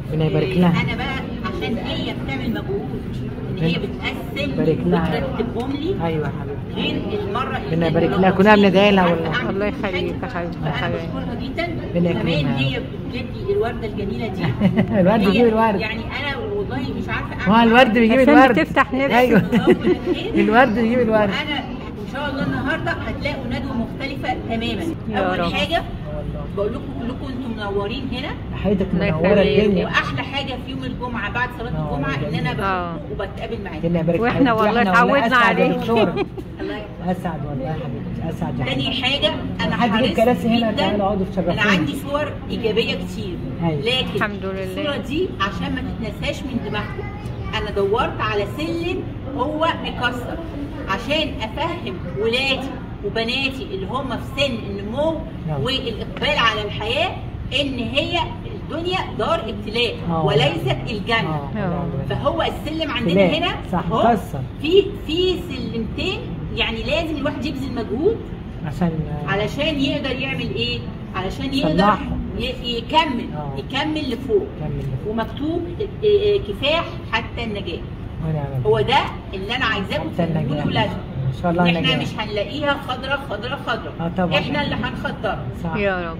ربنا يبارك لها. انا بقى عشان هي بتعمل مجهود ان هي بتقسم يبارك لها. وترتبهم لي ايوه يا حبيبتي غير المره اللي ربنا يبارك كانت لها. كنا ملخبطين بندعي لها ومش والله. عارفة أعمل الله كل حاجة. يخليك يا حبيبتي يا فانا حبيبتي. بشكرها جدا ربنا كمان يكرمها. هي بتدي الورده الجميله دي الورد هي- بيجيب الورد. يعني انا والله مش عارفه ما هو الورد بيجيب عشان الورد بتفتح نفسك. ايوه الورد بيجيب الورد وانا ان شاء الله النهارده هتلاقوا ندوه مختلفه تماما يا اول رب. حاجه بقول لكم كلكم انتم منورين هنا حياتك الله منوره يخليك. الدنيا واحلى حاجه في يوم الجمعه بعد صلاه آه، الجمعه ان انا آه. بشوفكم وبتقابل معاكم ربنا يبارك وإحنا حبيبتي. والله إحنا اتعودنا أسعد يا عليك. دكتورة. الله يخليك. اسعد والله يا حبيبتي اسعد يا تاني حبيبتي حاجة أنا حد يجيب حريص كراسي هنا، جدا تعالوا اقعدوا تشرفونا. أنا عندي صور إيجابية كتير أيوة. لكن الحمد لله. الصورة دي عشان ما تتنساش من دماغكم أنا دورت على سلم هو مكسر عشان أفهم ولادي وبناتي اللي هم في سن النمو نعم. والإقبال على الحياة إن هي الدنيا دار ابتلاء آه. وليست الجنة اه آه. فهو السلم عندنا تلاقي. هنا صح، أهو مكسر. في في سلمتين يعني لازم الواحد يبذل مجهود عشان علشان يقدر يعمل ايه؟ علشان يقدر صلحهم. ي- يكمل آه. يكمل لفوق كمل ومكتوب آه، آه، كفاح حتى النجاة ونعم هو ده اللي انا عايزاكم حتى النجاة. تقولوا ولادكم ان شاء الله احنا النجاة. مش هنلاقيها خضرة خضرة خضرة آه طبعا. احنا اللي هنخضرها صح يا رب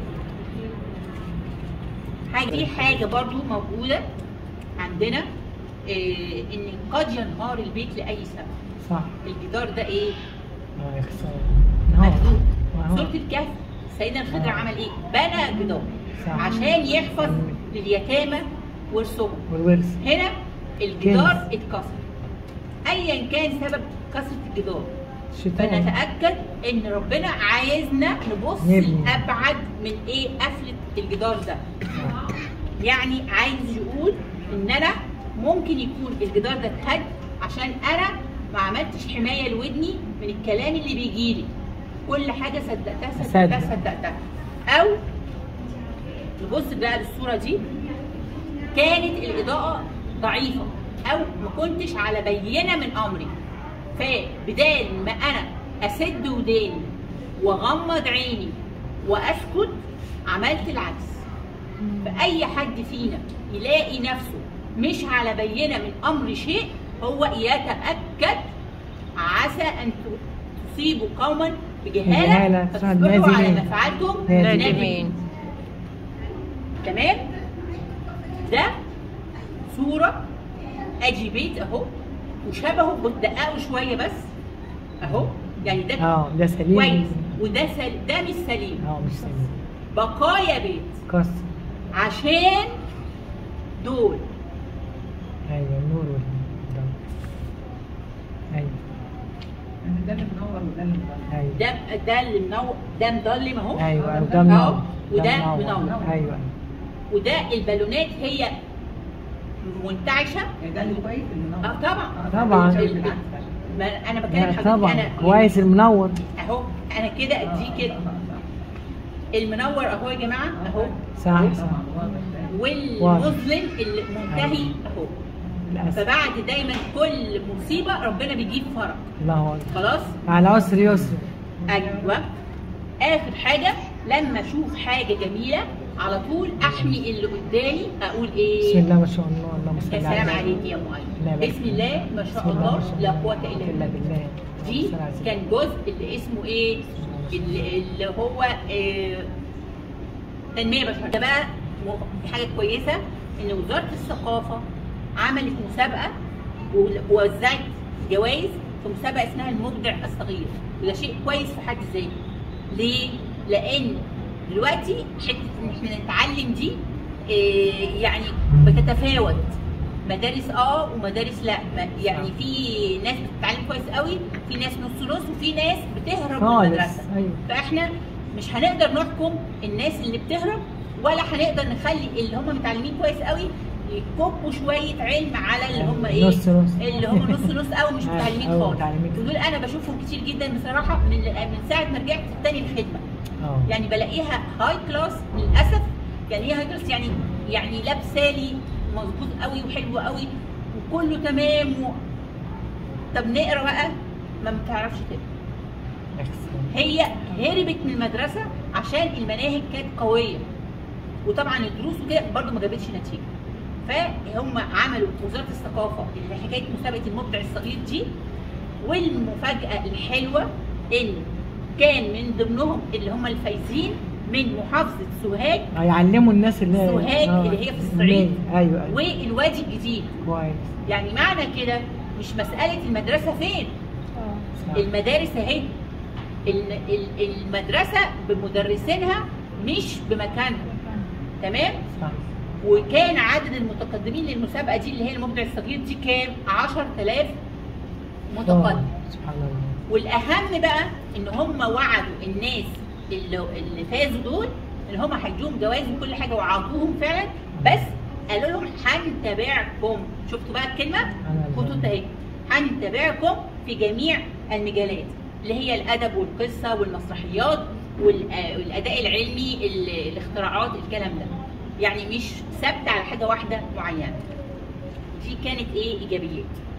حاجة دي حاجة برضو موجودة عندنا آه، ان قد ينهار البيت لأي سبب صح الجدار ده ايه؟ اه يا خسارة نهار. مكتوب نهار. سورة الكهف سيدنا الخضر آه. عمل ايه؟ بنى جدار صح. عشان يحفظ لليتامى ورثهم والورث هنا الجدار كنز. اتكسر ايا كان سبب كسرة الجدار الشيطان فنتاكد ان ربنا عايزنا نبص نبني. لابعد من ايه قفله الجدار ده صح. يعني عايز يقول ان انا ممكن يكون الجدار ده اتهد عشان انا ما عملتش حمايه لودني من الكلام اللي بيجي لي كل حاجه صدقتها صدقتها أصدق. صدقتها او نبص بقى للصوره دي كانت الاضاءه ضعيفه او ما كنتش على بينه من امري فبدال ما انا اسد وداني واغمض عيني واسكت عملت العكس فاي حد فينا يلاقي نفسه مش على بينه من امر شيء هو يتاكد عسى ان تصيبوا قوما بجهالة، بجهاله فتصبحوا على نادمين. ما فعلتم نادمين. نادمين تمام ده صوره ادي بيت اهو وشبهه بتدققوا شويه بس اهو يعني ده اه ده سليم كويس وده سل... ده مش سليم اه مش سليم بقايا بيت كسر عشان دول ايوه النور والضوء ايوه ده اللي منور وده اللي مضلم ايوه ده ده اللي منور ده مضلم اهو ايوه وده منور أهو، وده ده منور. ايوه وده البالونات هي منتعشه يعني ده اللي كويس اللي منور اه طبعا طبعا. ال- ما انا بكلم لا حضرتك طبعا انا كويس المنور اهو انا كده اديه كده المنور اهو يا جماعه اهو صح صح والمظلم اللي منتهي اهو للاسف فبعد دايما كل مصيبه ربنا بيجيب فرج الله اكبر خلاص على عسر يسر ايوه اخر حاجه لما اشوف حاجه جميله على طول احمي اللي قدامي اقول بسم ايه الله ما شاء الله اللهم صل يا على سلام النبي. عليك يا ام لا ايمن بأس. بسم الله ما شاء بسم الله ما الله شاء لا الله. قوه الا الا بالله بالله دي صل على سيدنا. كان جزء اللي اسمه ايه اللي, اللي هو آه، تنميه بشريه ده بقى م- حاجه كويسه ان وزاره الثقافه عملت مسابقه و- ووزعت جوائز في مسابقه اسمها المبدع الصغير وده شيء كويس في حد ذاته ليه؟ لان دلوقتي حته ان احنا نتعلم دي آه، يعني بتتفاوت مدارس اه ومدارس لا ما- يعني في ناس بتتعلم كويس قوي في ناس نص نص وفي ناس بتهرب من خالص المدرسه ايوه فاحنا مش هنقدر نحكم الناس اللي بتهرب ولا هنقدر نخلي اللي هم متعلمين كويس قوي يكبوا شويه علم على اللي هم ايه نص نص. اللي هم نص نص او مش آه، متعلمين أو خالص متعلمين. ودول انا بشوفهم كتير جدا بصراحه من من ساعه ما رجعت تاني الخدمه اه يعني بلاقيها هاي كلاس للاسف يعني ايه هاي كلاس يعني يعني لابسه لي مظبوط قوي وحلو قوي وكله تمام و... طب نقرا بقى ما بتعرفش تقرا أحسن. هي هربت من المدرسه عشان المناهج كانت قويه وطبعا الدروس وكده برضه ما جابتش نتيجه فهم عملوا وزاره الثقافه اللي حكايه مسابقه المبدع الصغير دي والمفاجاه الحلوه ان كان من ضمنهم اللي هم الفايزين من محافظه سوهاج يعلموا الناس اللي سوهاج آه، اللي هي في الصعيد. ايوه ايوه والوادي الجديد كويس يعني معنى كده مش مساله المدرسه فين صح. المدارس اهي ال- ال- المدرسه بمدرسينها مش بمكانها تمام صح وكان عدد المتقدمين للمسابقه دي اللي هي المبدع الصغير دي كام 10000 متقدم سبحان الله والاهم بقى ان هم وعدوا الناس اللي, اللي فازوا دول ان هم هيدوهم جوائز وكل حاجه وعطوهم فعلا بس قالوا لهم هنتابعكم شفتوا بقى الكلمه أنا خطوط اهي هنتابعكم في جميع المجالات اللي هي الادب والقصه والمسرحيات والآ- والاداء العلمي ال- الاختراعات الكلام ده يعني مش ثابته على حاجه واحده معينه دي كانت ايه ايجابيات